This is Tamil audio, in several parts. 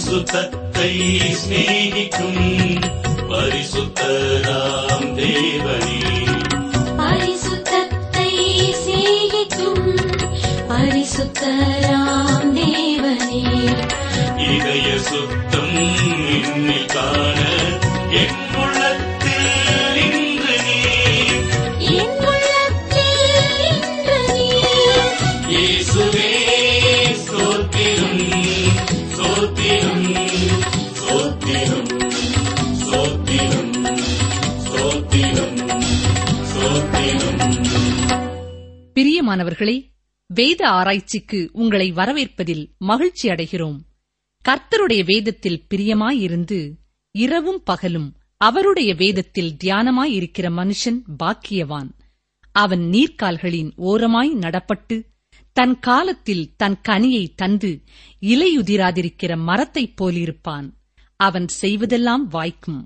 பரிசுத்தத்தை சிநேகிக்கும் பரிசுத்தராம் தேவனே பரிசுத்தத்தை சேகிக்கும் பரிசுத்தராம் தேவனே இதய சுத்தம் என்னில் காண என் உள்ளத்தில் இன்று நீ என் உள்ளத்தில் இன்று நீர் இயேசுவே ஸ்தோத்திரம் ஸ்தோத்திரம் ஸ்தோத்திரம் ஸ்தோத்திரம் ஸ்தோத்திரம் ஸ்தோத்திரம் பிரியமானவர்களே வேத ஆராய்ச்சிக்கு உங்களை வரவேற்பதில் மகிழ்ச்சி அடைகிறோம் கர்த்தருடைய வேதத்தில் பிரியமாயிருந்து இரவும் பகலும் அவருடைய வேதத்தில் தியானமாயிருக்கிற மனுஷன் பாக்கியவான் அவன் நீர்க்கால்களின் ஓரமாய் நடப்பட்டு தன் காலத்தில் தன் கனியை தந்து இலையுதிராதிருக்கிற மரத்தைப் போலிருப்பான் அவன் செய்வதெல்லாம் வாய்க்கும்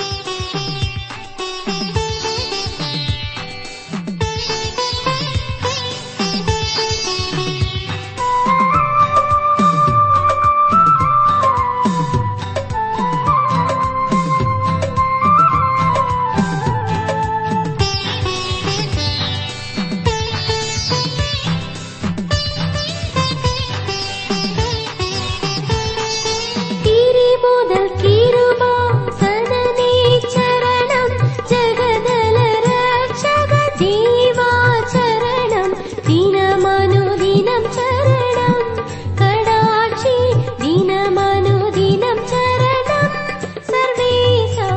கிரி முதல் கிருபாசனனே சரணம் ஜகதல ரட்சக ஜீவா சரணம் தினமனுதினம் சரணம் கடாட்சி தினமனுதினம் சரணம் சர்வேசா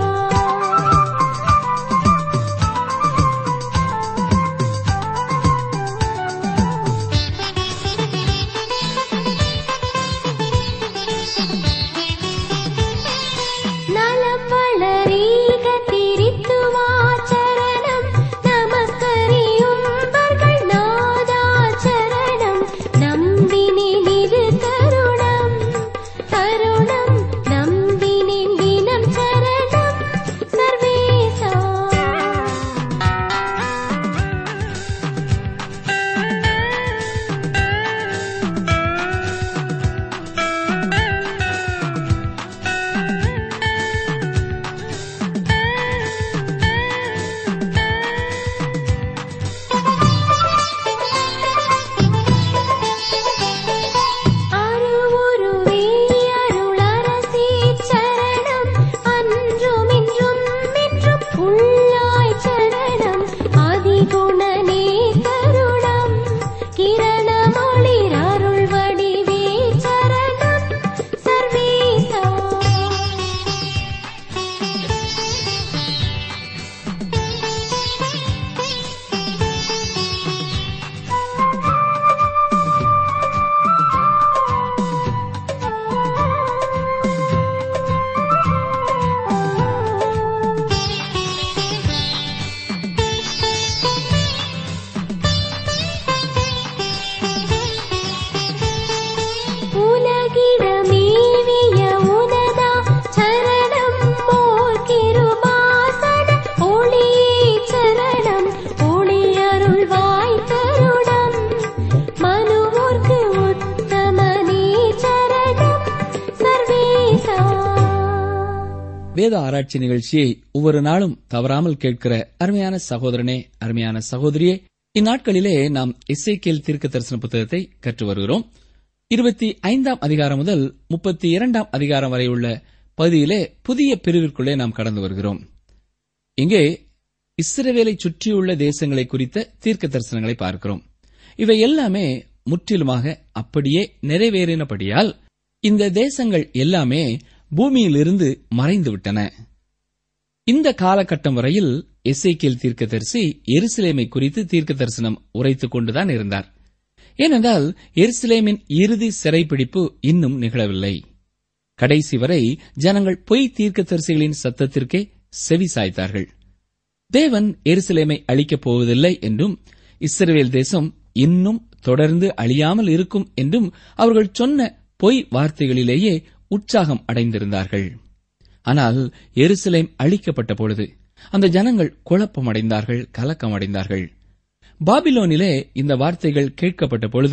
நலம் வளரீக திரித்துவாச்சரணம் நமக்கறியும்பர்கள் நாதாச்சரணம் நம்பினின் இது தருணம் தருணம் நம்பினின் தினம் சரணம் சர்வேசா அருவுருவே அருளரசி சரணம் அன்றும் இன்றும் என்றும் உள்ளாய் சரணம் அதிகுணனே தருணம் கிரணமொளிர் அருள் வடிவே சரணம் சர்வேசா உலகிடமேவிய உனதா சரணம் போல் கிருபாசன ஒளியே சரணம் ஒளி அருள்வாய் தருணம் மனுவோர்க்கு உத்தமனே சரணம் சர்வேசா வேத ஆராய்ச்சி நிகழ்ச்சியை ஒவ்வொரு நாளும் தவறாமல் கேட்கிற அருமையான சகோதரனே அருமையான சகோதரியே இந்நாட்களிலே நாம் இசைக்கேல் தீர்க்க தரிசன புத்தகத்தை கற்று வருகிறோம் இருபத்தி ஐந்தாம் அதிகாரம் முதல் முப்பத்தி இரண்டாம் அதிகாரம் வரை உள்ள பகுதியிலே புதிய பிரிவிற்குள்ளே நாம் கடந்து வருகிறோம் இங்கே இஸ்ரவேலை சுற்றியுள்ள தேசங்களை குறித்த தீர்க்க தரிசனங்களை பார்க்கிறோம் இவை எல்லாமே முற்றிலுமாக அப்படியே நிறைவேறினபடியால் இந்த தேசங்கள் எல்லாமே பூமியிலிருந்து மறைந்துவிட்டன இந்த காலகட்டம் வரையில் எசேக்கியேல் தீர்க்கதரிசி எருசலேமை குறித்து தீர்க்க தரிசனம் உரைத்துக் கொண்டுதான் இருந்தார் ஏனென்றால் எருசலேமின் இறுதி சிறைப்பிடிப்பு இன்னும் நிகழவில்லை கடைசி வரை ஜனங்கள் பொய் தீர்க்கதரிசிகளின் சத்தத்திற்கே செவி சாய்த்தார்கள் தேவன் எருசலேமை அழிக்கப் போவதில்லை என்றும் இஸ்ரவேல் தேசம் இன்னும் தொடர்ந்து அழியாமல் இருக்கும் என்றும் அவர்கள் சொன்ன பொய் வார்த்தைகளிலேயே உற்சாகம் அடைந்திருந்தார்கள் ஆனால் எருசலேம் அழிக்கப்பட்ட பொழுது அந்த ஜனங்கள் குழப்பமடைந்தார்கள் கலக்கமடைந்தார்கள் பாபிலோனிலே இந்த வார்த்தைகள் கேட்கப்பட்ட பொழுது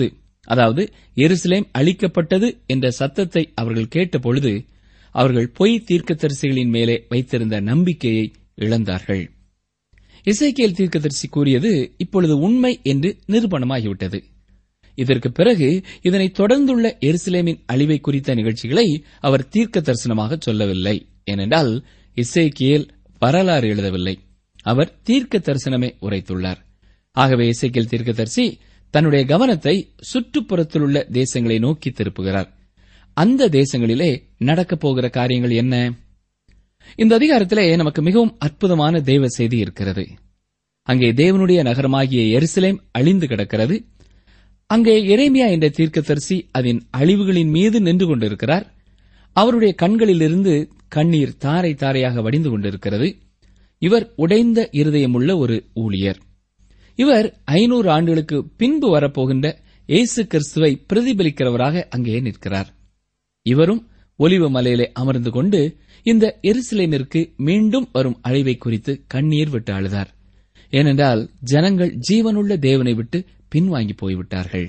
அதாவது எருசலேம் அழிக்கப்பட்டது என்ற சத்தத்தை அவர்கள் கேட்டபொழுது அவர்கள் பொய் தீர்க்கதரிசிகளின் மேலே வைத்திருந்த நம்பிக்கையை இழந்தார்கள் இசைக்கேல் தீர்க்கதரிசி கூறியது இப்பொழுது உண்மை என்று நிரூபணமாகிவிட்டது இதற்கு பிறகு இதனை தொடர்ந்துள்ள எருசலேமின் அழிவை குறித்த நிகழ்ச்சிகளை அவர் தீர்க்க தரிசனமாக சொல்லவில்லை ஏனென்றால் இசைக்கியேல் வரலாறு எழுதவில்லை அவர் தீர்க்க தரிசனமே உரைத்துள்ளார் ஆகவே இசைக்கியல் தீர்க்கதரிசி தன்னுடைய கவனத்தை சுற்றுப்புறத்தில் உள்ள தேசங்களை நோக்கி திருப்புகிறார் அந்த தேசங்களிலே நடக்கப் போகிற காரியங்கள் என்ன இந்த அதிகாரத்திலே நமக்கு மிகவும் அற்புதமான தேவ செய்தி இருக்கிறது அங்கே தேவனுடைய நகரமாகிய எருசலேம் அழிந்து கிடக்கிறது அங்கே எரேமியா என்ற தீர்க்கதரிசி அதன் அழிவுகளின் மீது நின்று கொண்டிருக்கிறார் அவருடைய கண்களிலிருந்து கண்ணீர் தாரை தாரையாக வடிந்து கொண்டிருக்கிறது இவர் உடைந்த இருதயமுள்ள ஒரு ஊழியர் இவர் ஐநூறு ஆண்டுகளுக்கு பின்பு வரப்போகின்ற இயேசு கிறிஸ்துவை பிரதிபலிக்கிறவராக அங்கே நிற்கிறார் இவரும் ஒலிவ மலையிலே அமர்ந்து கொண்டு இந்த எருசலேமிற்கு மீண்டும் வரும் அழிவை குறித்து கண்ணீர் விட்டு அழுதார் ஏனென்றால் ஜனங்கள் ஜீவனுள்ள தேவனை விட்டு பின்வாங்கி போய்விட்டார்கள்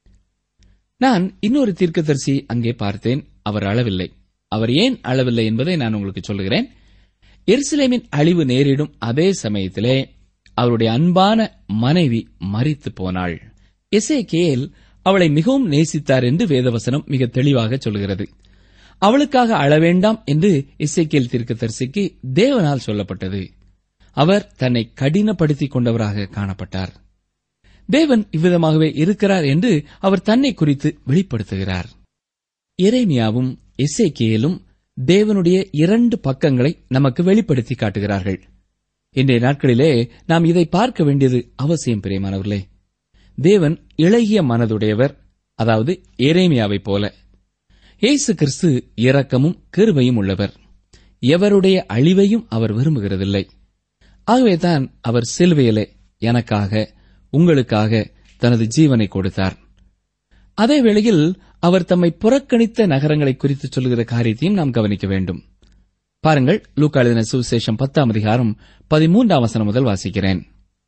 நான் இன்னொரு தீர்க்கதரிசி அங்கே பார்த்தேன் அவர் அளவில்லை அவர் ஏன் அளவில்லை என்பதை நான் உங்களுக்கு சொல்கிறேன் எருசலேமின் அழிவு நேரிடும் அதே சமயத்திலே அவருடைய அன்பான மனைவி மறித்து போனாள் எசேக்கியேல் அவளை மிகவும் நேசித்தார் என்று வேதவசனம் மிக தெளிவாக சொல்கிறது அவளுக்காக அழ வேண்டாம் என்று இசைக்கேல் தீர்க்கதரிசிக்கு தேவனால் சொல்லப்பட்டது அவர் தன்னை கடினப்படுத்திக் கொண்டவராக காணப்பட்டார் தேவன் இவ்விதமாகவே இருக்கிறார் என்று அவர் தன்னை குறித்து வெளிப்படுத்துகிறார் எரேமியாவும் எசேக்கியேலும் தேவனுடைய இரண்டு பக்கங்களை நமக்கு வெளிப்படுத்தி காட்டுகிறார்கள் இன்றைய நாட்களிலே நாம் இதை பார்க்க வேண்டியது அவசியம் பிரியமானவர்களே தேவன் இளகிய மனதுடையவர் அதாவது எரேமியாவைப் போல இயேசு கிறிஸ்து இரக்கமும் கிருபையும் உள்ளவர் எவருடைய அழிவையும் அவர் விரும்புகிறதில்லை ஆகவேதான் அவர் சிலுவையிலே எனக்காக உங்களுக்காக தனது ஜீவனை கொடுத்தார் அதே வேளையில் அவர் தம்மை புறக்கணித்த நகரங்களை குறித்து சொல்கிற காரியத்தையும் நாம் கவனிக்க வேண்டும் பாருங்கள் லூக்கா எழுதின சுவிசேஷம் பத்தாம் அதிகாரம் பதிமூன்றாம் வசனம் முதல் வாசிக்கிறேன்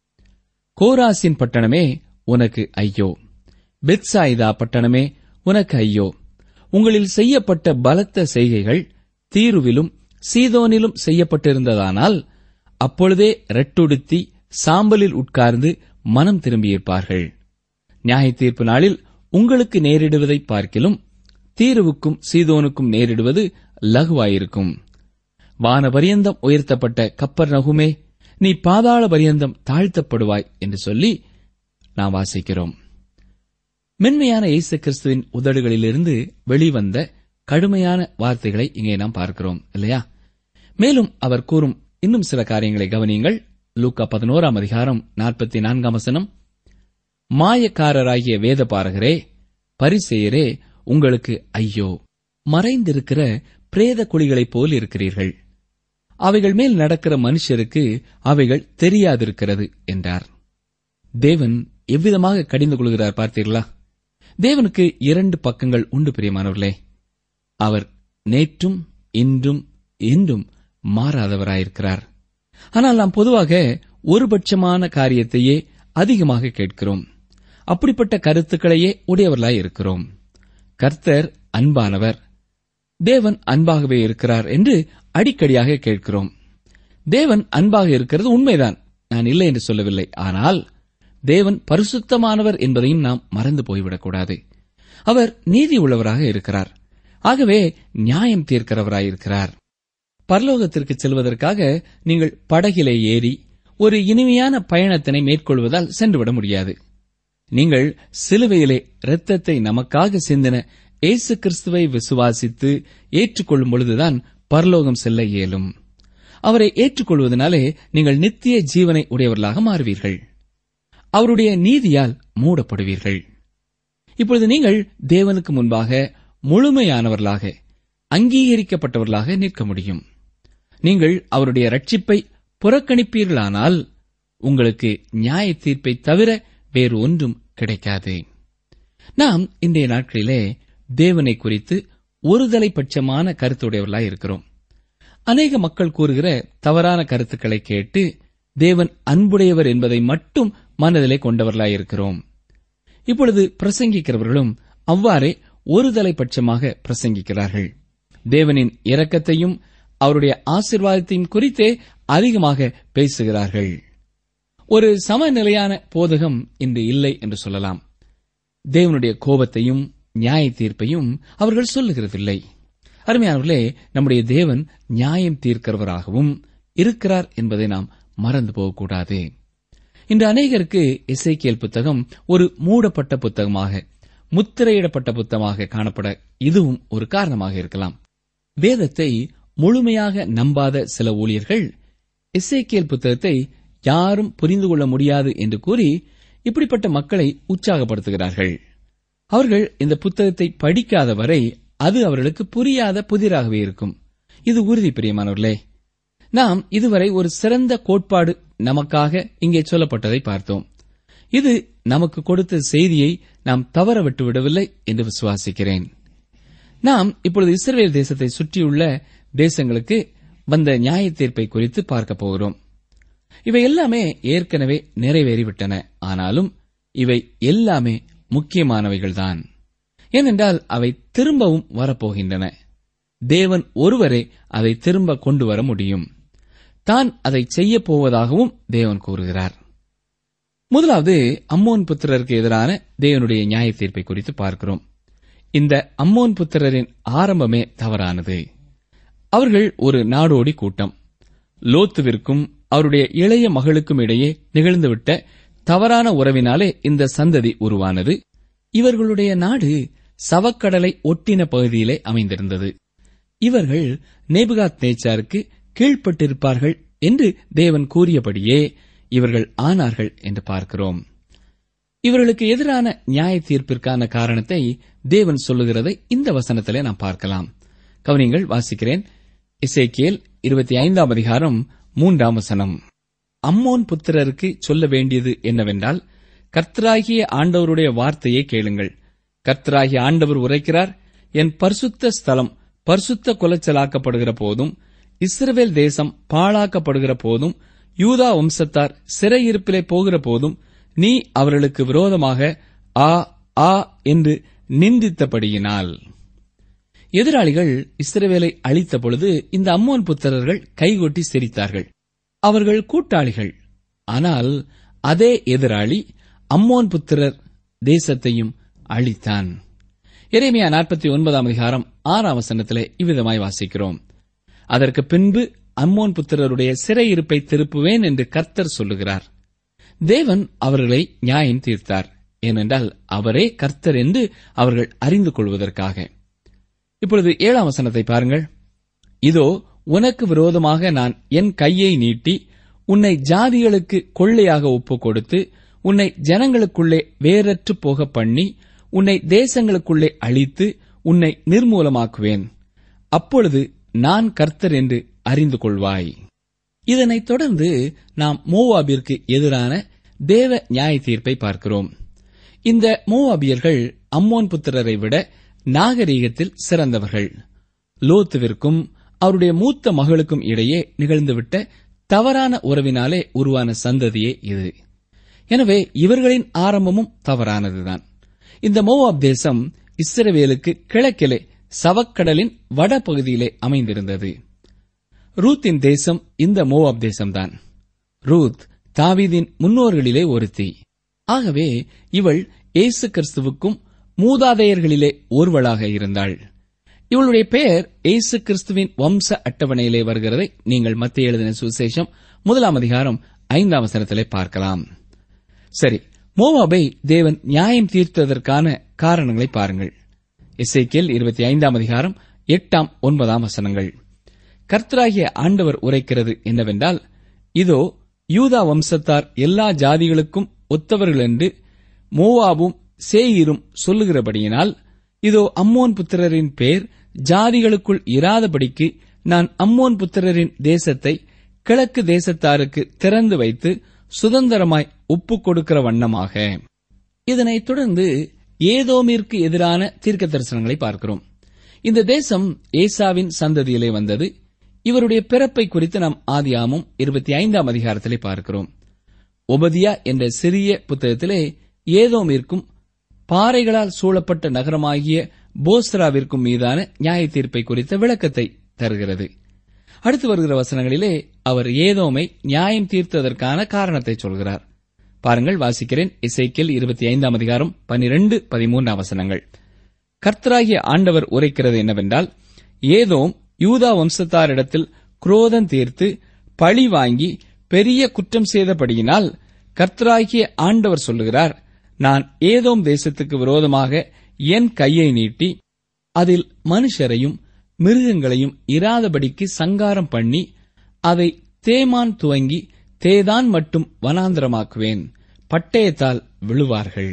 கோராசின் பட்டணமே உனக்கு ஐயோ பெத்சாயிதா பட்டணமே உனக்கு ஐயோ உங்களில் செய்யப்பட்ட பலத்த செய்கைகள் தீருவிலும் சீதோனிலும் செய்யப்பட்டிருந்ததானால் அப்பொழுதே ரெட்டுடுத்தி சாம்பலில் உட்கார்ந்து மனம் திரும்பியிருப்பார்கள் நியாய தீர்ப்பு நாளில் உங்களுக்கு நேரிடுவதை பார்க்கிலும் தீருவுக்கும் சீதோனுக்கும் நேரிடுவது லகுவாயிருக்கும் வான பரியந்தம் உயர்த்தப்பட்ட கப்பர் நகுமே நீ பாதாள பரியந்தம் தாழ்த்தப்படுவாய் என்று சொல்லி நாம் வாசிக்கிறோம் மென்மையான இயேசு கிறிஸ்துவின் உதடுகளிலிருந்து வெளிவந்த கடுமையான வார்த்தைகளை இங்கே நாம் பார்க்கிறோம் இல்லையா மேலும் அவர் கூறும் இன்னும் சில காரியங்களை கவனியுங்கள் லூக்கா பதினோராம் அதிகாரம் நாற்பத்தி நான்காம் வசனம் மாயக்காரராகிய வேதபாரகரே பரிசெயரே உங்களுக்கு ஐயோ மறைந்திருக்கிற பிரேத குழிகளைப் போல் இருக்கிறீர்கள் அவைகள் மேல் நடக்கிற மனுஷருக்கு அவைகள் தெரியாதிருக்கிறது என்றார் தேவன் எவ்விதமாக கடிந்து கொள்கிறார் பார்த்தீர்களா தேவனுக்கு இரண்டு பக்கங்கள் உண்டு பிரியமானவர்களே அவர் நேற்றும் இன்றும் என்றும் மாறாதவராயிருக்கிறார் ஆனால் நாம் பொதுவாக ஒருபட்சமான காரியத்தையே அதிகமாக கேட்கிறோம் அப்படிப்பட்ட கருத்துக்களையே உடையவர்களாய் இருக்கிறோம் கர்த்தர் அன்பானவர் தேவன் அன்பாகவே இருக்கிறார் என்று அடிக்கடியாக கேட்கிறோம் தேவன் அன்பாக இருக்கிறது உண்மைதான் நான் இல்லை என்று சொல்லவில்லை ஆனால் தேவன் பரிசுத்தமானவர் என்பதையும் நாம் மறந்து போய்விடக்கூடாது அவர் நீதி உள்ளவராக இருக்கிறார் ஆகவே நியாயம் தீர்க்கிறவராயிருக்கிறார் பரலோகத்திற்கு செல்வதற்காக நீங்கள் படகிலே ஏறி ஒரு இனிமையான பயணத்தினை மேற்கொள்வதால் சென்றுவிட முடியாது நீங்கள் சிலுவையிலே இரத்தத்தை நமக்காக சிந்தின இயேசு கிறிஸ்துவை விசுவாசித்து ஏற்றுக்கொள்ளும் பொழுதுதான் பரலோகம் செல்ல இயலும் அவரை ஏற்றுக்கொள்வதனாலே நீங்கள் நித்திய ஜீவனை உடையவர்களாக மாறுவீர்கள் அவருடைய நீதியால் மூடப்படுவீர்கள் இப்பொழுது நீங்கள் தேவனுக்கு முன்பாக முழுமையானவர்களாக அங்கீகரிக்கப்பட்டவர்களாக நிற்க முடியும் நீங்கள் அவருடைய ரட்சிப்பை புறக்கணிப்பீர்களானால் உங்களுக்கு நியாய தீர்ப்பை தவிர வேறு ஒன்றும் கிடைக்காது நாம் இன்றைய நாட்களிலே தேவனை குறித்து ஒருதலை பட்சமான கருத்துடையவர்களாய் இருக்கிறோம் அநேக மக்கள் கூறுகிற தவறான கருத்துக்களை கேட்டு தேவன் அன்புடையவர் என்பதை மட்டும் மனதிலே கொண்டவர்களாய் இருக்கிறோம் இப்பொழுது பிரசங்கிக்கிறவர்களும் அவ்வாறே ஒருதலை பட்சமாக பிரசங்கிக்கிறார்கள் தேவனின் இரக்கத்தையும் அவருடைய ஆசிர்வாதத்தையும் குறித்தே அதிகமாக பேசுகிறார்கள் ஒரு சமநிலையான போதகம் இன்று இல்லை என்று சொல்லலாம் தேவனுடைய கோபத்தையும் நியாய தீர்ப்பையும் அவர்கள் சொல்லுகிறதில்லை அருமையானவர்களே நம்முடைய தேவன் நியாயம் தீர்க்கிறவராகவும் இருக்கிறார் என்பதை நாம் மறந்து போகக்கூடாது இன்று அநேகருக்கு இசைக்கியல் புத்தகம் ஒரு மூடப்பட்ட புத்தகமாக முத்திரையிடப்பட்ட புத்தகமாக காணப்பட இதுவும் ஒரு காரணமாக இருக்கலாம் வேதத்தை முழுமையாக நம்பாத சில ஊழியர்கள் இசைக்கியல் புத்தகத்தை யாரும் புரிந்து கொள்ள முடியாது என்று கூறி இப்படிப்பட்ட மக்களை உற்சாகப்படுத்துகிறார்கள் அவர்கள் இந்த புத்தகத்தை படிக்காத வரை அது அவர்களுக்கு புரியாத புதிராகவே இருக்கும் இது உறுதி பிரியமானவர்களே நாம் இதுவரை ஒரு சிறந்த கோட்பாடு நமக்காக இங்கே சொல்லப்பட்டதை பார்த்தோம் இது நமக்கு கொடுத்த செய்தியை நாம் தவற விட்டு விடவில்லை என்று விசுவாசிக்கிறேன் நாம் இப்பொழுது இஸ்ரேல் தேசத்தை சுற்றியுள்ள தேசங்களுக்கு வந்த நியாய தீர்ப்பை குறித்து பார்க்க போகிறோம் இவை எல்லாமே ஏற்கனவே நிறைவேறிவிட்டன ஆனாலும் இவை எல்லாமே முக்கியமானவைகள்தான் ஏனென்றால் அவை திரும்பவும் வரப்போகின்றன தேவன் ஒருவரே அதை திரும்ப கொண்டு வர முடியும் தான் அதை செய்யப் போவதாகவும் தேவன் கூறுகிறார் முதலாவது அம்மோன் புத்திரருக்கு எதிரான தேவனுடைய நியாய தீர்ப்பை குறித்து பார்க்கிறோம் இந்த அம்மோன் புத்திரரின் ஆரம்பமே தவறானது அவர்கள் ஒரு நாடோடி கூட்டம் லோத்துவிற்கும் அவருடைய இளைய மகளுக்கும் இடையே நிகழ்ந்துவிட்ட தவறான உறவினாலே இந்த சந்ததி உருவானது இவர்களுடைய நாடு சவக்கடலை ஒட்டின பகுதியிலே அமைந்திருந்தது இவர்கள் நேபுகாத் நேச்சாருக்கு கீழ்ப்பட்டிருப்பார்கள் என்று தேவன் கூறியபடியே இவர்கள் ஆனார்கள் என்று பார்க்கிறோம் இவர்களுக்கு எதிரான நியாய தீர்ப்பிற்கான காரணத்தை தேவன் சொல்லுகிறதை இந்த வசனத்திலே நாம் பார்க்கலாம் கவனிங்கள் வாசிக்கிறேன் இசைக்கியல் இருபத்தி ஐந்தாம் அதிகாரம் மூன்றாம் வசனம் அம்மோன் புத்திரருக்கு சொல்ல வேண்டியது என்னவென்றால் கர்த்தராகிய ஆண்டவருடைய வார்த்தையை கேளுங்கள் கர்த்தராகிய ஆண்டவர் உரைக்கிறார் என் பரிசுத்த ஸ்தலம் பரிசுத்த குலைச்சலாக்கப்படுகிற போதும் இஸ்ரவேல் தேசம் பாழாக்கப்படுகிற போதும் யூதா வம்சத்தார் சிறையிருப்பிலே போகிற போதும் நீ அவர்களுக்கு விரோதமாக ஆ ஆ என்று நிந்தித்தபடியினால் எதிராளிகள் இஸ்ரவேலை அழித்த பொழுது இந்த அம்மோன் புத்திரர்கள் கைகொட்டி சிரித்தார்கள் அவர்கள் கூட்டாளிகள் ஆனால் அதே எதிராளி அம்மோன் புத்திரர் தேசத்தையும் அழித்தான் எரேமியா நாற்பத்தி ஒன்பதாம் அதிகாரம் ஆறாம் வசனத்திலே இவ்விதமாய் வாசிக்கிறோம் அதற்கு பின்பு அம்மோன் புத்திரருடைய சிறையிருப்பை திருப்புவேன் என்று கர்த்தர் சொல்லுகிறார் தேவன் அவர்களை நியாயம் தீர்த்தார் ஏனென்றால் அவரே கர்த்தர் என்று அவர்கள் அறிந்து கொள்வதற்காக இப்பொழுது ஏழாம் வசனத்தை பாருங்கள் இதோ உனக்கு விரோதமாக நான் என் கையை நீட்டி உன்னை ஜாதிகளுக்கு கொள்ளையாக ஒப்புக் கொடுத்து உன்னை ஜனங்களுக்குள்ளே வேறற்று போக பண்ணி உன்னை தேசங்களுக்குள்ளே அழித்து உன்னை நிர்மூலமாக்குவேன் அப்பொழுது நான் கர்த்தர் என்று அறிந்து கொள்வாய் இதனைத் தொடர்ந்து நாம் மோவாபிற்கு எதிரான தேவ நியாய தீர்ப்பை பார்க்கிறோம் இந்த மோவாபியர்கள் அம்மோன் புத்திரரை விட நாகரீகத்தில் சிறந்தவர்கள் லோத்துவிற்கும் அவருடைய மூத்த மகளுக்கும் இடையே நிகழ்ந்துவிட்ட தவறான உறவினாலே உருவான சந்ததியே இது எனவே இவர்களின் ஆரம்பமும் தவறானதுதான் இந்த மோவாப் தேசம் இஸ்ரவேலுக்கு கிழக்கிலே சவக்கடலின் வடபகுதியிலே அமைந்திருந்தது ரூத்தின் தேசம் இந்த மோவாப் தேசம்தான் ரூத் தாவீதின் முன்னோர்களிலே ஒருத்தி ஆகவே இவள் இயேசு கிறிஸ்துவுக்கும் மூதாதையர்களிலே ஒருவளாக இருந்தாள் இவளுடைய பெயர் இயேசு கிறிஸ்துவின் வம்ச அட்டவணையிலே வருகிறதை நீங்கள் மத்திய எழுதின சுவிசேஷம் முதலாம் அதிகாரம் ஐந்தாம் வசனத்திலே பார்க்கலாம் சரி மோவாபை தேவன் நியாயம் தீர்த்ததற்கான காரணங்களை பாருங்கள் இசைக்கேல் இருபத்தி ஐந்தாம் அதிகாரம் எட்டாம் ஒன்பதாம் வசனங்கள் கர்த்தராகிய ஆண்டவர் உரைக்கிறது என்னவென்றால் இதோ யூதா வம்சத்தார் எல்லா ஜாதிகளுக்கும் ஒத்தவர்கள் என்று மோவாபும் சேயிரும் சொல்லுகிறபடியினால் இதோ அம்மோன் புத்திரரின் பேர் ஜாதிகளுக்குள் இராதபடிக்கு நான் அம்மோன் புத்திரரின் தேசத்தை கிழக்கு தேசத்தாருக்கு திறந்து வைத்து சுதந்திரமாய் ஒப்புக் கொடுக்கிற வண்ணமாக இதனைத் தொடர்ந்து ஏதோமிற்கு எதிரான தீர்க்க தரிசனங்களை பார்க்கிறோம் இந்த தேசம் ஏசாவின் சந்ததியிலே வந்தது இவருடைய பிறப்பை குறித்து நாம் ஆதியாமும் இருபத்தி ஐந்தாம் அதிகாரத்திலே பார்க்கிறோம் ஒபதியா என்ற சிறிய புத்தகத்திலே ஏதோமிற்கும் பாறைகளால் சூழப்பட்ட நகரமாகிய போஸ்ராவிற்கும் மீதான நியாய தீர்ப்பை குறித்த விளக்கத்தை தருகிறது அடுத்து வருகிற வசனங்களிலே அவர் ஏதோமை நியாயம் தீர்த்ததற்கான காரணத்தை சொல்கிறார் பாருங்கள் வாசிக்கிறேன் இசைக்கில் இருபத்தி ஐந்தாம் அதிகாரம் பனிரெண்டு பதிமூன்றாம் வசனங்கள் கர்த்தராகிய ஆண்டவர் உரைக்கிறது என்னவென்றால் ஏதோம் யூதா வம்சத்தாரிடத்தில் குரோதம் தீர்த்து பழி வாங்கி பெரிய குற்றம் செய்தபடியினால் கர்த்தராகிய ஆண்டவர் சொல்லுகிறார் நான் ஏதோம் தேசத்துக்கு விரோதமாக என் கையை நீட்டி அதில் மனுஷரையும் மிருகங்களையும் இராதபடிக்கு சங்காரம் பண்ணி அதை தேமான் துவங்கி தேதான் மட்டும் வனாந்தரமாக்குவேன் பட்டயத்தால் விழுவார்கள்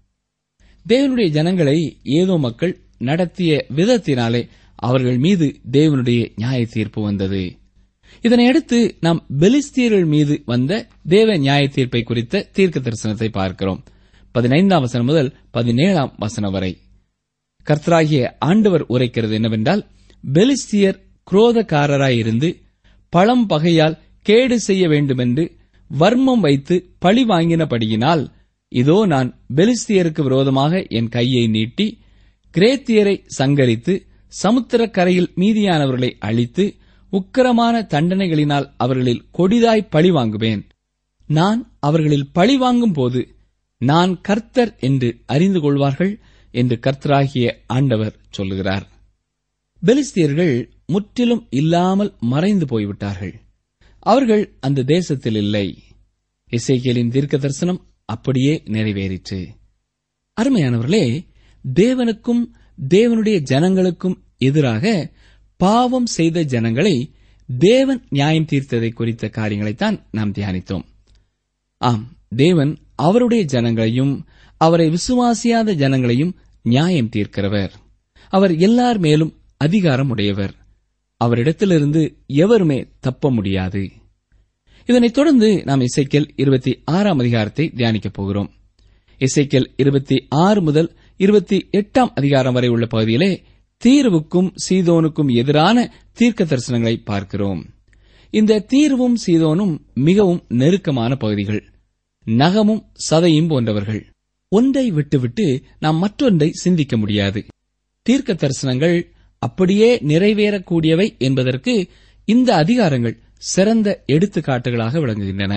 தேவனுடைய ஜனங்களை ஏதோ மக்கள் நடத்திய விதத்தினாலே அவர்கள் மீது தேவனுடைய நியாய தீர்ப்பு வந்தது இதனை அடுத்து நாம் பெலிஸ்தியர்கள் மீது வந்த தேவ நியாய தீர்ப்பை குறித்த தீர்க்க தரிசனத்தை பார்க்கிறோம் பதினைந்தாம் வசனம் முதல் பதினேழாம் வசனம் வரை கர்த்தராகிய ஆண்டவர் உரைக்கிறது என்னவென்றால் பெலிஸ்தியர் குரோதக்காரராயிருந்து பழம் பகையால் கேடு செய்ய வேண்டுமென்று வர்மம் வைத்து பழி வாங்கினபடியினால் இதோ நான் பெலிஸ்தியருக்கு விரோதமாக என் கையை நீட்டி கிரேத்தியரை சங்கரித்து சமுத்திரக் கரையில் மீதியானவர்களை அழித்து உக்கிரமான தண்டனைகளினால் அவர்களில் கொடிதாய் பழி வாங்குவேன் நான் அவர்களில் பழி வாங்கும் போது நான் கர்த்தர் என்று அறிந்து கொள்வார்கள் என்று கர்த்தராகிய ஆண்டவர் சொல்லுகிறார் பெலிஸ்தியர்கள் முற்றிலும் இல்லாமல் மறைந்து போய்விட்டார்கள் அவர்கள் அந்த தேசத்தில் இல்லை இசைக்கேலின் தீர்க்க தரிசனம் அப்படியே நிறைவேறிற்று அருமையானவர்களே தேவனுக்கும் தேவனுடைய ஜனங்களுக்கும் எதிராக பாவம் செய்த ஜனங்களை தேவன் நியாயம் தீர்த்ததை குறித்த காரியங்களைத்தான் நாம் தியானித்தோம் ஆம் தேவன் அவருடைய ஜனங்களையும் அவரை விசுவாசியாத ஜனங்களையும் நியாயம் தீர்க்கிறவர் அவர் எல்லார் மேலும் அதிகாரம் உடையவர் அவரிடத்திலிருந்து எவருமே தப்ப முடியாது இதனைத் தொடர்ந்து நாம் இசைக்கல் இருபத்தி ஆறாம் அதிகாரத்தை தியானிக்கப் போகிறோம் இசைக்கல் இருபத்தி ஆறு முதல் இருபத்தி எட்டாம் அதிகாரம் வரை உள்ள பகுதியிலே தீர்வுக்கும் சீதோனுக்கும் எதிரான தீர்க்க தரிசனங்களை பார்க்கிறோம் இந்த தீர்வும் சீதோனும் மிகவும் நெருக்கமான பகுதிகள் நகமும் சதையும் போன்றவர்கள் ஒன்றை விட்டுவிட்டு நாம் மற்றொன்றை சிந்திக்க முடியாது தீர்க்க தரிசனங்கள் அப்படியே நிறைவேறக்கூடியவை என்பதற்கு இந்த அதிகாரங்கள் சிறந்த எடுத்துக்காட்டுகளாக விளங்குகின்றன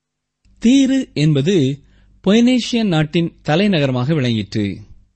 தீரு என்பது பொய்னேஷியன் நாட்டின் தலைநகரமாக விளங்கிற்று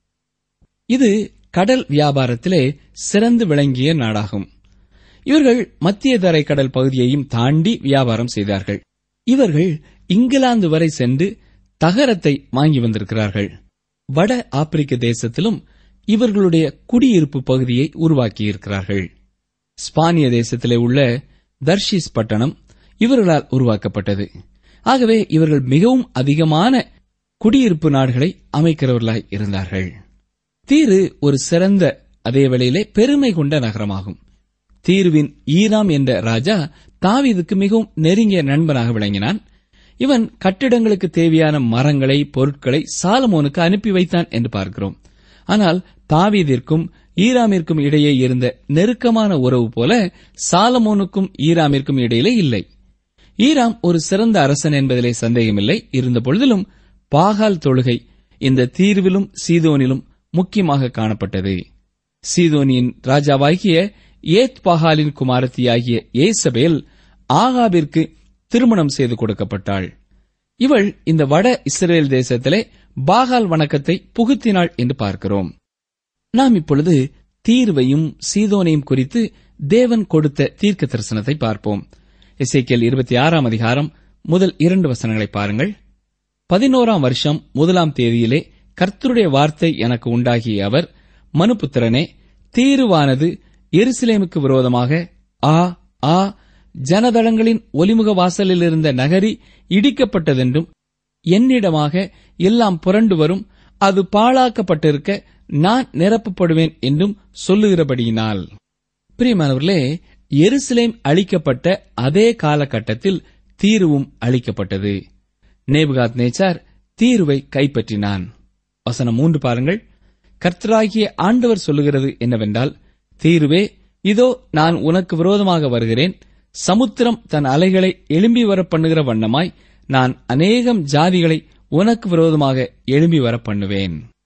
இது கடல் வியாபாரத்திலே சிறந்து விளங்கிய நாடாகும் இவர்கள் மத்திய தரை கடல் பகுதியையும் தாண்டி வியாபாரம் செய்தார்கள் இவர்கள் இங்கிலாந்து வரை சென்று தகரத்தை வாங்கி வந்திருக்கிறார்கள் வட ஆப்பிரிக்க தேசத்திலும் இவர்களுடைய குடியிருப்பு பகுதியை உருவாக்கியிருக்கிறார்கள் ஸ்பானிய தேசத்திலே உள்ள தர்ஷிஸ் பட்டணம் இவர்களால் உருவாக்கப்பட்டது ஆகவே இவர்கள் மிகவும் அதிகமான குடியிருப்பு நாடுகளை அமைக்கிறவர்களாய் இருந்தார்கள் தீரு ஒரு சிறந்த அதே வேளையிலே பெருமை கொண்ட நகரமாகும் தீருவின் ஈராம் என்ற ராஜா தாவீதுக்கு மிகவும் நெருங்கிய நண்பனாக விளங்கினான் இவன் கட்டிடங்களுக்கு தேவையான மரங்களை பொருட்களை சாலமோனுக்கு அனுப்பி வைத்தான் என்று பார்க்கிறோம் ஆனால் தாவீதிற்கும் ஈராமிற்கும் இடையே இருந்த நெருக்கமான உறவு போல சாலமோனுக்கும் ஈராமிற்கும் இடையிலே இல்லை ஈராம் ஒரு சிறந்த அரசன் என்பதிலே சந்தேகமில்லை இருந்த பொழுதிலும் பாகால் தொழுகை இந்த தீர்விலும் சீதோனிலும் முக்கியமாக காணப்பட்டது சீதோனியின் ராஜாவாகிய ஏத் பாகாலின் குமாரத்தியாகிய ஏசபேல் ஆகாபிற்கு திருமணம் செய்து கொடுக்கப்பட்டாள் இவள் இந்த வட இஸ்ரேல் தேசத்திலே பாகால் வணக்கத்தை புகுத்தினாள் என்று பார்க்கிறோம் நாம் இப்பொழுது தீர்வையும் சீதோனையும் குறித்து தேவன் கொடுத்த தீர்க்க தரிசனத்தை பார்ப்போம் இசைக்கியல் இருபத்தி ஆறாம் அதிகாரம் முதல் இரண்டு வசனங்களை பாருங்கள் பதினோராம் வருஷம் முதலாம் தேதியிலே கர்த்தருடைய வார்த்தை எனக்கு உண்டாகிய அவர் மனுபுத்திரனே தீருவானது எருசலேமுக்கு விரோதமாக ஆ ஆ ஜனதளங்களின் ஒலிமுக வாசலில் இருந்த நகரி இடிக்கப்பட்டதென்றும் என்னிடமாக எல்லாம் புரண்டு வரும் அது பாழாக்கப்பட்டிருக்க நான் நிரப்பப்படுவேன் என்றும் சொல்லுகிறபடியினால் பிரியமானவர்களே எருசலேம் அழிக்கப்பட்ட அதே காலகட்டத்தில் தீருவும் அழிக்கப்பட்டது நேபுகாத் நேச்சார் தீருவை கைப்பற்றினான் வசனம் மூன்று பாருங்கள் கர்த்தராகிய ஆண்டவர் சொல்லுகிறது என்னவென்றால் தீருவே இதோ நான் உனக்கு விரோதமாக வருகிறேன் சமுத்திரம் தன் அலைகளை எழும்பி வர பண்ணுகிற வண்ணமாய் நான் அநேகம் ஜாதிகளை உனக்கு விரோதமாக எழும்பி வர பண்ணுவேன்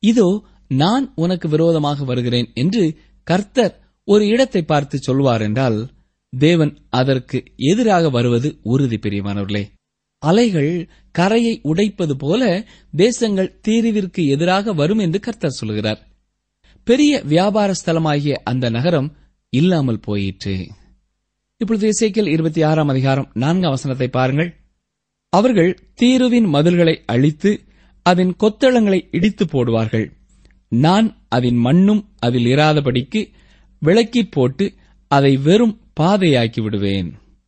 இதோ நான் உனக்கு விரோதமாக வருகிறேன் என்று கர்த்தர் ஒரு இடத்தை பார்த்து சொல்வார் என்றால் தேவன் அதற்கு எதிராக வருவது உறுதி பிரியமானவர்களே அலைகள் கரையை உடைப்பது போல தேசங்கள் தீர்விற்கு எதிராக வரும் என்று கர்த்தர் சொல்கிறார் பெரிய வியாபார ஸ்தலமாகிய அந்த நகரம் இல்லாமல் போயிற்று இப்பொழுது இசைக்கல் இருபத்தி ஆறாம் அதிகாரம் நான்காம் வசனத்தை பாருங்கள் அவர்கள் தீருவின் மதில்களை அழித்து அதன் கொத்தளங்களை இடித்து போடுவார்கள் நான் அதன் மண்ணும் அதில் இராதபடிக்கு விளக்கிப் போட்டு அதை வெறும் பாதையாக்கி விடுவேன்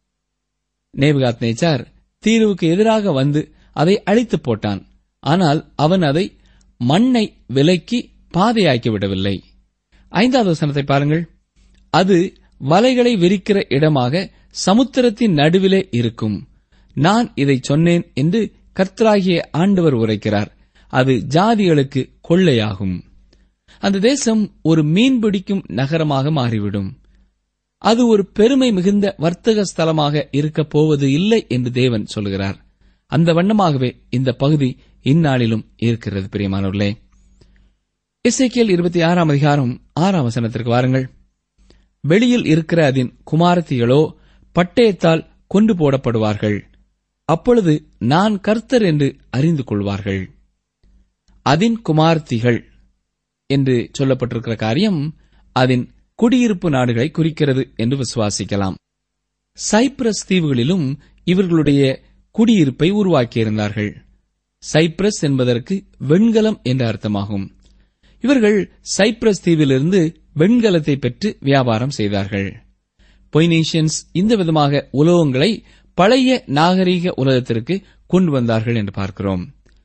நேபுகாத் நேச்சார் தீருவுக்கு எதிராக வந்து அதை அழித்து போட்டான் ஆனால் அவன் அதை மண்ணை விலக்கி பாதையாக்கி விடவில்லை ஐந்தாவது வசனத்தை பாருங்கள் அது வலைகளை விரிக்கிற இடமாக சமுத்திரத்தின் நடுவிலே இருக்கும் நான் இதை சொன்னேன் என்று கர்த்தராகிய ஆண்டவர் உரைக்கிறார் அது ஜாதிகளுக்கு கொள்ளையாகும் அந்த தேசம் ஒரு மீன் பிடிக்கும் நகரமாக மாறிவிடும் அது ஒரு பெருமை மிகுந்த வர்த்தக ஸ்தலமாக இருக்கப் போவது இல்லை என்று தேவன் சொல்கிறார் அந்த வண்ணமாகவே இந்த பகுதி இந்நாளிலும் இருக்கிறது பிரியமானவர்களே இசைக்கியல் இருபத்தி ஆறாம் அதிகாரம் ஆறாம் வசனத்திற்கு வாருங்கள் வெளியில் இருக்கிற அதன் குமாரத்திகளோ பட்டயத்தால் கொண்டு போடப்படுவார்கள் அப்பொழுது நான் கர்த்தர் என்று அறிந்து கொள்வார்கள் அதின் குமார்த்திகள் என்று சொல்லப்பட்டிருக்கிற காரியம் அதன் குடியிருப்பு நாடுகளை குறிக்கிறது என்று விசுவாசிக்கலாம் சைப்ரஸ் தீவுகளிலும் இவர்களுடைய குடியிருப்பை உருவாக்கியிருந்தார்கள் சைப்ரஸ் என்பதற்கு வெண்கலம் என்ற அர்த்தமாகும் இவர்கள் சைப்ரஸ் தீவிலிருந்து வெண்கலத்தை பெற்று வியாபாரம் செய்தார்கள் பொய்னீஷியன்ஸ் இந்த விதமாக உலோகங்களை பழைய நாகரீக உலகத்திற்கு கொண்டு வந்தார்கள் என்று பார்க்கிறோம்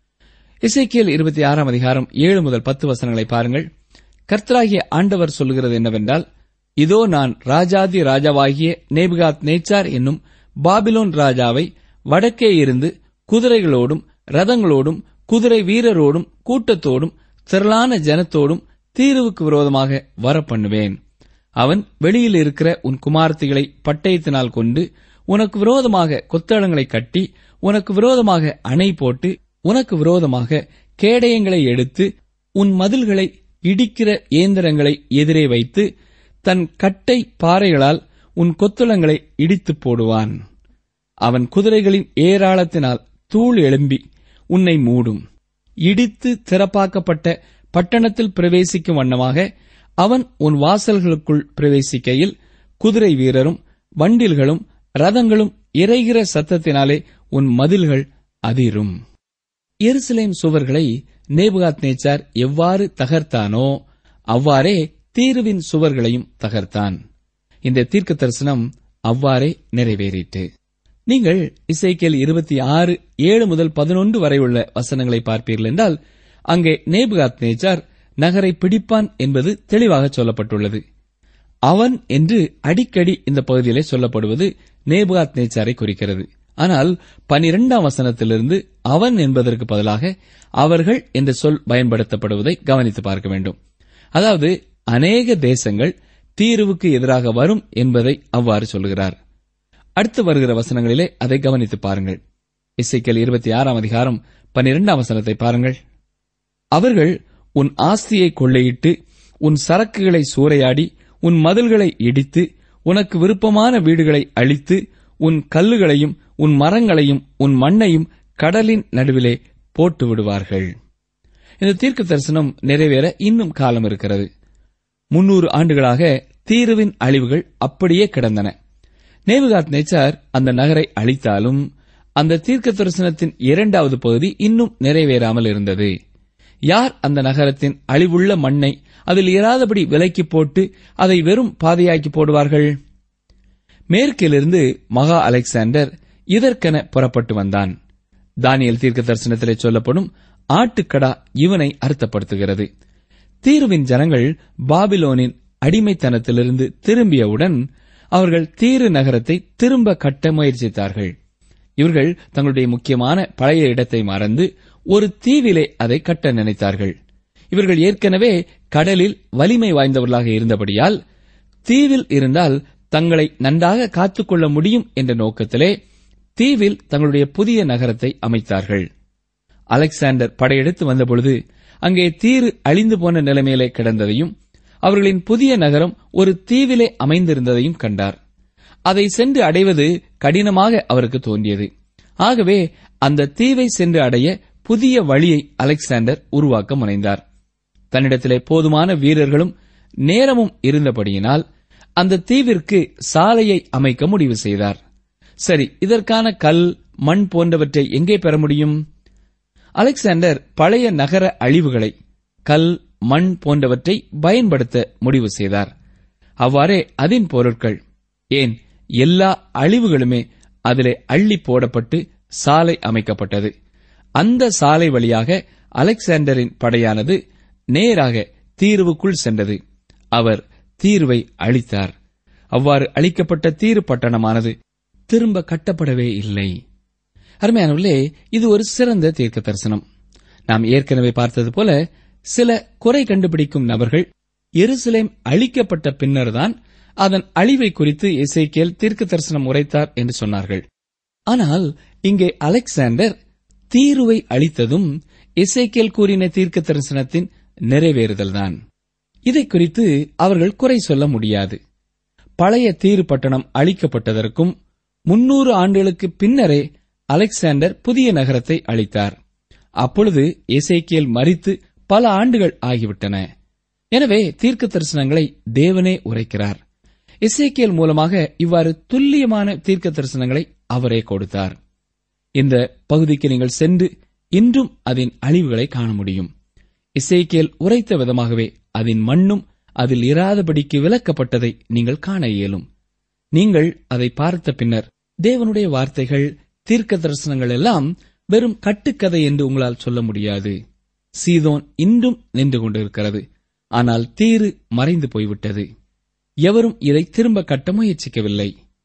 இசைக்கியல் இருபத்தி ஆறாம் அதிகாரம் ஏழு முதல் பத்து வசனங்களை பாருங்கள் கர்த்தராகிய ஆண்டவர் சொல்லுகிறது என்னவென்றால் இதோ நான் ராஜாதி ராஜாவாகிய நேபுகாத் நேச்சார் என்னும் பாபிலோன் ராஜாவை வடக்கே இருந்து குதிரைகளோடும் ரதங்களோடும் குதிரை வீரரோடும் கூட்டத்தோடும் திரளான ஜனத்தோடும் தீருவுக்கு விரோதமாக வரப்பண்ணுவேன் அவன் வெளியில் இருக்கிற உன் குமார்த்திகளை பட்டயத்தினால் கொண்டு உனக்கு விரோதமாக கொத்தளங்களை கட்டி உனக்கு விரோதமாக அணை போட்டு உனக்கு விரோதமாக கேடயங்களை எடுத்து உன் மதில்களை இடிக்கிற இயந்திரங்களை எதிரே வைத்து தன் கட்டை பாறைகளால் உன் கொத்தளங்களை இடித்துப் போடுவான் அவன் குதிரைகளின் ஏராளத்தினால் தூள் எழும்பி உன்னை மூடும் இடித்து திறப்பாக்கப்பட்ட பட்டணத்தில் பிரவேசிக்கும் வண்ணமாக அவன் உன் வாசல்களுக்குள் பிரவேசிக்கையில் குதிரை வீரரும் வண்டில்களும் ரதங்களும் இறைகிற சத்தத்தினாலே உன் மதில்கள் அதிரும் எருசலேம் சுவர்களை நேபுகாத் நேச்சார் எவ்வாறு தகர்த்தானோ அவ்வாறே தீருவின் சுவர்களையும் தகர்த்தான் இந்த தீர்க்க தரிசனம் அவ்வாறே நிறைவேறிற்று நீங்கள் இசைக்கேல் இருபத்தி ஆறு ஏழு முதல் பதினொன்று வரை உள்ள வசனங்களை பார்ப்பீர்கள் என்றால் அங்கே நேபுகாத் நேச்சார் நகரை பிடிப்பான் என்பது தெளிவாக சொல்லப்பட்டுள்ளது அவன் என்று அடிக்கடி இந்த பகுதியிலே சொல்லப்படுவது நேபுகாத் நேச்சாரை குறிக்கிறது ஆனால் பனிரெண்டாம் வசனத்திலிருந்து அவன் என்பதற்கு பதிலாக அவர்கள் என்ற சொல் பயன்படுத்தப்படுவதை கவனித்து பார்க்க வேண்டும் அதாவது அநேக தேசங்கள் தீர்வுக்கு எதிராக வரும் என்பதை அவ்வாறு சொல்கிறார் அடுத்து வருகிற வசனங்களிலே அதை கவனித்து பாருங்கள் இசைக்கல் இருபத்தி ஆறாம் அதிகாரம் பனிரெண்டாம் வசனத்தை பாருங்கள் அவர்கள் உன் ஆஸ்தியை கொள்ளையிட்டு உன் சரக்குகளை சூறையாடி உன் மதில்களை இடித்து உனக்கு விருப்பமான வீடுகளை அழித்து உன் கல்லுகளையும் உன் மரங்களையும் உன் மண்ணையும் கடலின் நடுவிலே போட்டு விடுவார்கள் இந்த தீர்க்க தரிசனம் நிறைவேற இன்னும் காலம் இருக்கிறது முன்னூறு ஆண்டுகளாக தீருவின் அழிவுகள் அப்படியே கிடந்தன நேபுகாத் நேச்சார் அந்த நகரை அழித்தாலும் அந்த தீர்க்க தரிசனத்தின் இரண்டாவது பகுதி இன்னும் நிறைவேறாமல் இருந்தது யார் அந்த நகரத்தின் அழிவுள்ள மண்ணை அதில் இராதபடி விலைக்கு போட்டு அதை வெறும் பாதையாக்கி போடுவார்கள் மேற்கிலிருந்து மகா அலெக்சாண்டர் இதற்கென புறப்பட்டு வந்தான் தானியல் தீர்க்க தரிசனத்திலே சொல்லப்படும் ஆட்டுக்கடா இவனை அர்த்தப்படுத்துகிறது தீருவின் ஜனங்கள் பாபிலோனின் அடிமைத்தனத்திலிருந்து திரும்பியவுடன் அவர்கள் தீரு நகரத்தை திரும்ப கட்ட முயற்சித்தார்கள் இவர்கள் தங்களுடைய முக்கியமான பழைய இடத்தை மறந்து ஒரு தீவிலே அதை கட்ட நினைத்தார்கள் இவர்கள் ஏற்கனவே கடலில் வலிமை வாய்ந்தவர்களாக இருந்தபடியால் தீவில் இருந்தால் தங்களை நன்றாக காத்துக்கொள்ள முடியும் என்ற நோக்கத்திலே தீவில் தங்களுடைய புதிய நகரத்தை அமைத்தார்கள் அலெக்சாண்டர் படையெடுத்து வந்தபொழுது அங்கே தீரு அழிந்து போன நிலைமையிலே கிடந்ததையும் அவர்களின் புதிய நகரம் ஒரு தீவிலே அமைந்திருந்ததையும் கண்டார் அதை சென்று அடைவது கடினமாக அவருக்கு தோன்றியது ஆகவே அந்த தீவை சென்று அடைய புதிய வழியை அலெக்சாண்டர் உருவாக்க முனைந்தார் தன்னிடத்திலே போதுமான வீரர்களும் நேரமும் இருந்தபடியினால் அந்த தீவிற்கு சாலையை அமைக்க முடிவு செய்தார் சரி இதற்கான கல் மண் போன்றவற்றை எங்கே பெற முடியும் அலெக்சாண்டர் பழைய நகர அழிவுகளை கல் மண் போன்றவற்றை பயன்படுத்த முடிவு செய்தார் அவ்வாறே அதன் பொருட்கள் ஏன் எல்லா அழிவுகளுமே அதிலே அள்ளி போடப்பட்டு சாலை அமைக்கப்பட்டது அந்த சாலை வழியாக அலெக்சாண்டரின் படையானது நேராக தீர்வுக்குள் சென்றது அவர் தீர்வை அழித்தார் அவ்வாறு அழிக்கப்பட்ட தீரு பட்டணமானது திரும்ப கட்டப்படவே இல்லை அருமையானவர்களே இது ஒரு சிறந்த தீர்க்க தரிசனம் நாம் ஏற்கனவே பார்த்தது போல சில குறை கண்டுபிடிக்கும் நபர்கள் எருசலேம் அழிக்கப்பட்ட பின்னர்தான் அதன் அழிவை குறித்து இசைக்கேல் தீர்க்க தரிசனம் உரைத்தார் என்று சொன்னார்கள் ஆனால் இங்கே அலெக்சாண்டர் தீருவை அளித்ததும் இசைக்கேல் கூறின தீர்க்க தரிசனத்தின் நிறைவேறுதல்தான் இதை குறித்து அவர்கள் குறை சொல்ல முடியாது பழைய தீரு பட்டணம் அழிக்கப்பட்டதற்கும் முன்னூறு ஆண்டுகளுக்கு பின்னரே அலெக்சாண்டர் புதிய நகரத்தை அளித்தார் அப்பொழுது எசேக்கியல் மரித்து பல ஆண்டுகள் ஆகிவிட்டன எனவே தீர்க்க தரிசனங்களை தேவனே உரைக்கிறார் எசேக்கியல் மூலமாக இவ்வாறு துல்லியமான தீர்க்க தரிசனங்களை அவரே கொடுத்தார் இந்த பகுதிக்கு நீங்கள் சென்று இன்றும் அதன் அழிவுகளை காண முடியும் இசைக்கியல் உரைத்த விதமாகவே அதன் மண்ணும் அதில் இராதபடிக்கு விலக்கப்பட்டதை நீங்கள் காண இயலும் நீங்கள் அதை பார்த்த பின்னர் தேவனுடைய வார்த்தைகள் தீர்க்க தரிசனங்கள் எல்லாம் வெறும் கட்டுக்கதை என்று உங்களால் சொல்ல முடியாது சீதோன் இன்றும் நின்று கொண்டிருக்கிறது ஆனால் தீரு மறைந்து போய்விட்டது எவரும் இதை திரும்ப கட்ட முயற்சிக்கவில்லை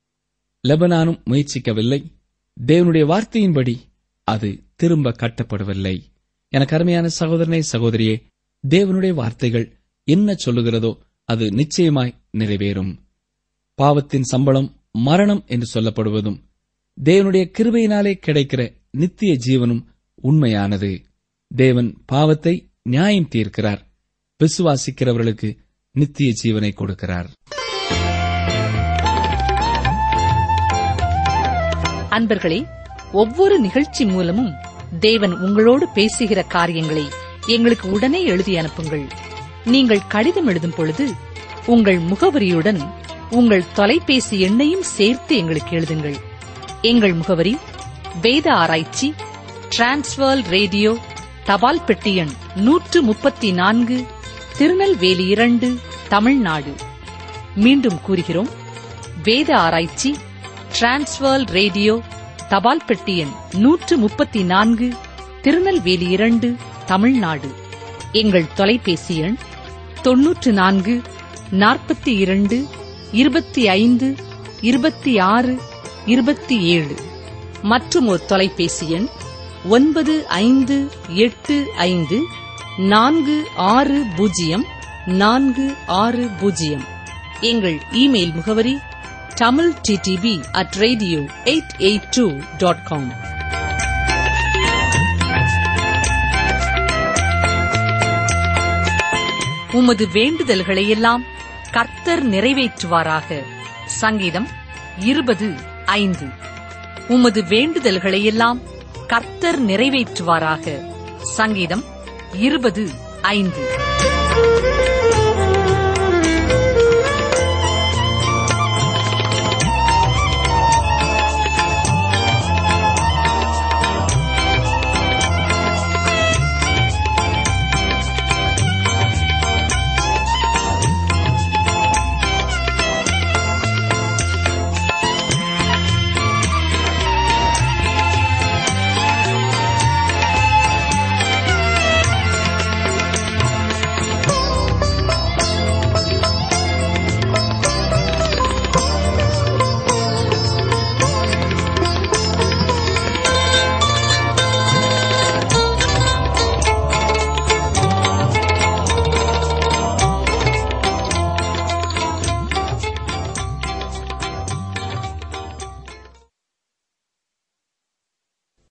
லெபனானும் முயற்சிக்கவில்லை தேவனுடைய வார்த்தையின்படி அது திரும்ப கட்டப்படவில்லை எனக்கு அருமையான சகோதரனே சகோதரியே தேவனுடைய வார்த்தைகள் என்ன சொல்லுகிறதோ அது நிச்சயமாய் நிறைவேறும் பாவத்தின் சம்பளம் மரணம் என்று சொல்லப்படுவதும் தேவனுடைய கிருபையினாலே கிடைக்கிற நித்திய ஜீவனும் உண்மையானது தேவன் பாவத்தை நியாயம் தீர்க்கிறார் விசுவாசிக்கிறவர்களுக்கு நித்திய ஜீவனை கொடுக்கிறார் அன்பர்களே ஒவ்வொரு நிகழ்ச்சி மூலமும் தேவன் உங்களோடு பேசுகிற காரியங்களை எங்களுக்கு உடனே எழுதி அனுப்புங்கள் நீங்கள் கடிதம் எழுதும் பொழுது உங்கள் முகவரியுடன் உங்கள் தொலைபேசி எண்ணையும் சேர்த்து எங்களுக்கு எழுதுங்கள் எங்கள் முகவரி வேத ஆராய்ச்சி டிரான்ஸ்வர் ரேடியோ தபால் பெட்டி எண் நூற்று முப்பத்தி நான்கு திருநெல்வேலி இரண்டு தமிழ்நாடு மீண்டும் கூறுகிறோம் வேத ஆராய்ச்சி டிரான்ஸ்வர் ரேடியோ தபால் பெட்டி எண் நூற்று முப்பத்தி நான்கு திருநெல்வேலி இரண்டு தமிழ்நாடு எங்கள் தொலைபேசி எண் தொன்னூற்று நான்கு நாற்பத்தி இரண்டு இருபத்தி ஐந்து இருபத்தி ஆறு இருபத்தி ஏழு மற்றும் ஒரு தொலைபேசி எண் ஒன்பது ஐந்து எட்டு ஐந்து நான்கு ஆறு பூஜ்ஜியம் நான்கு ஆறு பூஜ்ஜியம் எங்கள் இமெயில் முகவரி Tamil DTP at radio eight eight two dot com உமது வேண்டுதல்களையெல்லாம் கர்த்தர் நிறைவேற்றுவாராக சங்கீதம் இருபது ஐந்து உமது வேண்டுதல்களையெல்லாம் கர்த்தர் நிறைவேற்றுவாராக சங்கீதம் இருபது ஐந்து